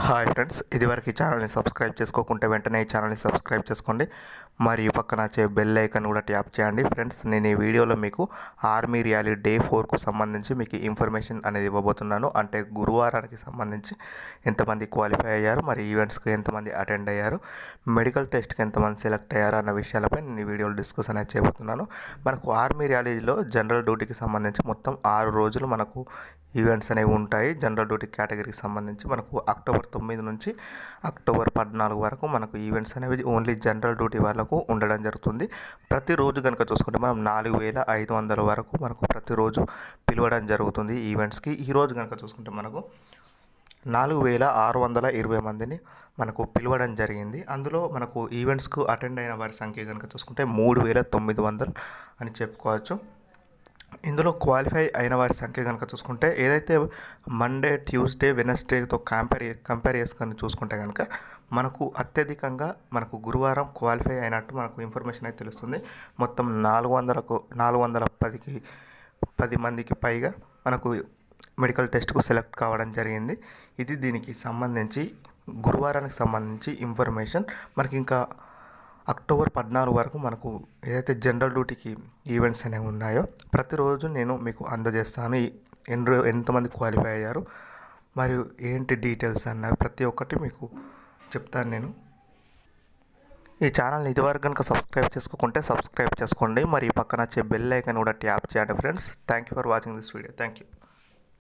hi friends ఇదివరకు ఈ ఛానల్ని సబ్స్క్రైబ్ చేసుకోకుంటే వెంటనే ఈ ఛానల్ని సబ్స్క్రైబ్ చేసుకోండి మరియు పక్కన వచ్చే బెల్ ఐకన్ కూడా ట్యాప్ చేయండి ఫ్రెండ్స్ నేను ఈ వీడియోలో మీకు ఆర్మీ ర్యాలీ డే ఫోర్కు సంబంధించి మీకు ఇన్ఫర్మేషన్ అనేది ఇవ్వబోతున్నాను అంటే గురువారానికి సంబంధించి ఎంతమంది క్వాలిఫై అయ్యారు మరి ఈవెంట్స్కి ఎంతమంది అటెండ్ అయ్యారు మెడికల్ టెస్ట్కి ఎంతమంది సెలెక్ట్ అయ్యారు అన్న విషయాలపై నేను ఈ వీడియోలో డిస్కస్ అనేది చేయబోతున్నాను మనకు ఆర్మీ ర్యాలీలో జనరల్ డ్యూటీకి సంబంధించి మొత్తం ఆరు రోజులు మనకు ఈవెంట్స్ అనేవి ఉంటాయి జనరల్ డ్యూటీ కేటగిరీకి సంబంధించి మనకు అక్టోబర్ తొమ్మిది నుంచి అక్టోబర్ పద్నాలుగు వరకు మనకు ఈవెంట్స్ అనేవి ఓన్లీ జనరల్ డ్యూటీ వాళ్ళకు ఉండడం జరుగుతుంది ప్రతిరోజు కనుక చూసుకుంటే మనం నాలుగు వేల ఐదు వందల వరకు మనకు ప్రతిరోజు పిలవడం జరుగుతుంది ఈవెంట్స్కి ఈరోజు కనుక చూసుకుంటే మనకు నాలుగు వేల ఆరు వందల ఇరవై మందిని మనకు పిలవడం జరిగింది అందులో మనకు ఈవెంట్స్కు అటెండ్ అయిన వారి సంఖ్య కనుక చూసుకుంటే మూడు వేల తొమ్మిది వందలు అని చెప్పుకోవచ్చు ఇందులో క్వాలిఫై అయిన వారి సంఖ్య కనుక చూసుకుంటే ఏదైతే మండే ట్యూస్డే వెనస్డేతో కంపేర్ కంపేర్ చేసుకొని చూసుకుంటే కనుక మనకు అత్యధికంగా మనకు గురువారం క్వాలిఫై అయినట్టు మనకు ఇన్ఫర్మేషన్ అయితే తెలుస్తుంది మొత్తం నాలుగు వందలకు నాలుగు వందల పదికి పది మందికి పైగా మనకు మెడికల్ టెస్ట్కు సెలెక్ట్ కావడం జరిగింది ఇది దీనికి సంబంధించి గురువారానికి సంబంధించి ఇన్ఫర్మేషన్ మనకి ఇంకా అక్టోబర్ పద్నాలుగు వరకు మనకు ఏదైతే జనరల్ డ్యూటీకి ఈవెంట్స్ అనేవి ఉన్నాయో ప్రతిరోజు నేను మీకు అందజేస్తాను ఈ ఎన్ని రో- ఎంతమంది క్వాలిఫై అయ్యారు మరియు ఏంటి డీటెయిల్స్ అన్నవి ప్రతి ఒక్కటి మీకు చెప్తాను నేను ఈ ఛానల్ని ఇదివరకు కనుక సబ్స్క్రైబ్ చేసుకోకుంటే సబ్స్క్రైబ్ చేసుకోండి మరి పక్కన వచ్చే బెల్ ఐకన్ కూడా ట్యాప్ చేయండి friends thank you for watching this video thank you